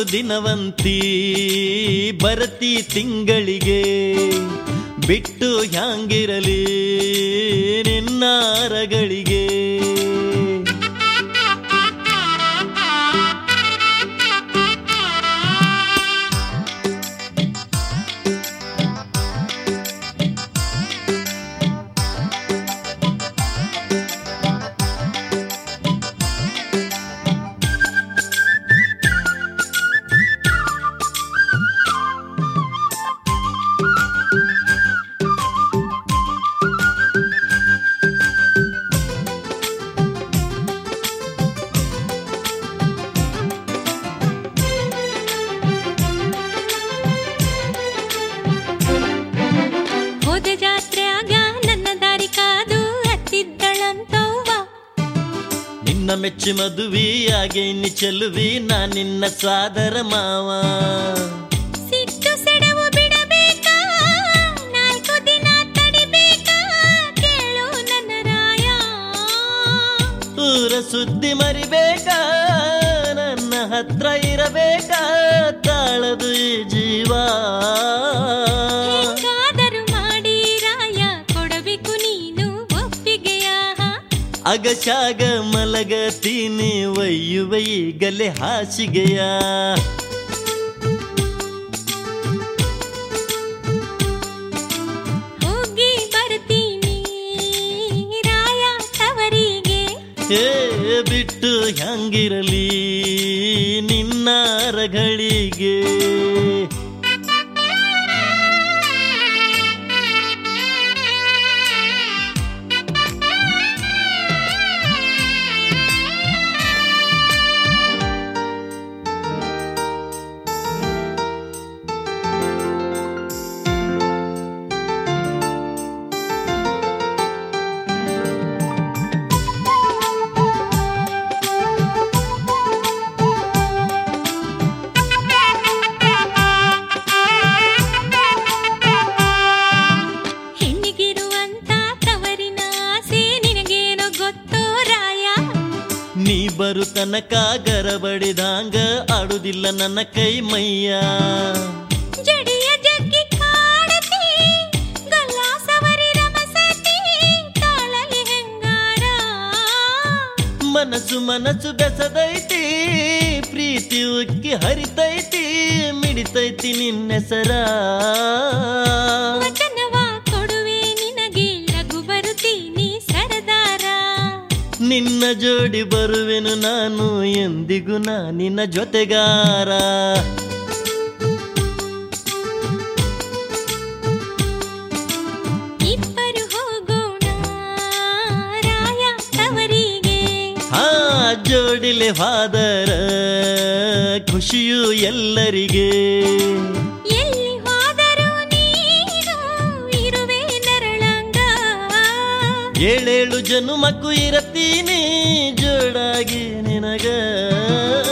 ದಿನವಂತಿ ಬರತಿ ತಿಂಗಳಿಗೆ ಬಿಟ್ಟು ಹ್ಯಾಂಗಿರಲಿ ನಿನ್ನಾರಗಳಿಗೆ ಹೋದ ಜಾತ್ರೆಯಾಗ ನನ್ನ ದಾರಿ ಕಾದು ಹತ್ತಿದ್ದಳಂತವ್ವ ನಿನ್ನ ಮೆಚ್ಚಿ ಮದುವೆಯಾಗೆ ಇನ್ನು ಚೆಲುವಿ ನಾ ನಿನ್ನ ಸಾದರ ಮಾವ ಸಿಟ್ಟು ಸೆಡವು ಬಿಡಬೇಕಾ ನಾಲ್ಕು ದಿನ ತಡಿಬೇಕಾ ಕೇಳು ನನ್ನ ರಾಯ ಊರ ಸುದ್ದಿ ಮರಿಬೇಕಾ ನನ್ನ ಹತ್ರ ಇರಬೇಕಾ ತಾಳದು ಈ ಜೀವ ಹೆಂಗಾದರೂ ಮಾಡಿ ರಾಯ ಕೊಡಬೇಕು ನೀನು ಒಪ್ಪಿಗೆಯ ಅಗಶಾಗ ಮಲಗತೀನಿ ಒಯ್ಯುವ ಈಗಲೇ ಹಾಸಿಗೆಯ ಹೋಗಿ ಬರ್ತೀನಿ ರಾಯ ತವರಿಗೆ ಏ ಬಿಟ್ಟು ಹ್ಯಾಂಗಿರಲಿ ನಿನ್ನಾರಗಳಿಗೆ ಹೆಣ್ಣಿಗಿರುವಂತ ತವರಿನ ಆಸೆ ನಿನಗೇನೋ ಗೊತ್ತೋ ರಾಯ ನೀ ಬರು ತನಕ ಗರಬಡಿದಂಗ ಆಡುದಿಲ್ಲ ನನ್ನ ಕೈ ಮೈಯ ಜಡಿಯ ಜಗ್ಗಿ ಕಾಡತಿ ಗಲ್ಲ ಸವರಿ ರಮಸತಿ ತಾಳಲಿ ಹೆಂಗಾರ ಮನಸ್ಸು ಮನಸ್ಸು ಬೆಸದೈತಿ ಪ್ರೀತಿ ಉಕ್ಕಿ ಹರಿತೈತಿ ಮಿಡಿತೈತಿ ನಿನ್ನೆಸರ ವಚನವ ಕೊಡುವೆ ನಿನಗೆ ಲಘು ಬರುತ್ತೀನಿ ಸರದಾರ ನಿನ್ನ ಜೋಡಿ ಬರುವೆನು ನಾನು ಎಂದಿಗೂ ನಾ ನಿನ್ನ ಜೊತೆಗಾರ ಇಬ್ಬರು ಹೋಗೋಣ ರಾಯ ತವರಿಗೆ ಹಾ ಜೋಡಿಲೆ ಹಾದರ ಖುಷಿಯು ಎಲ್ಲರಿಗೆ ಎಲ್ಲಿ ಹೋದರೂ ನೀನು ಇರುವೆ ನರಳಂಗ ಏಳೇಳು ಜನುಮಕ್ಕೂ ಇರತೀನಿ ಜೋಡಾಗಿ ನಿನಗ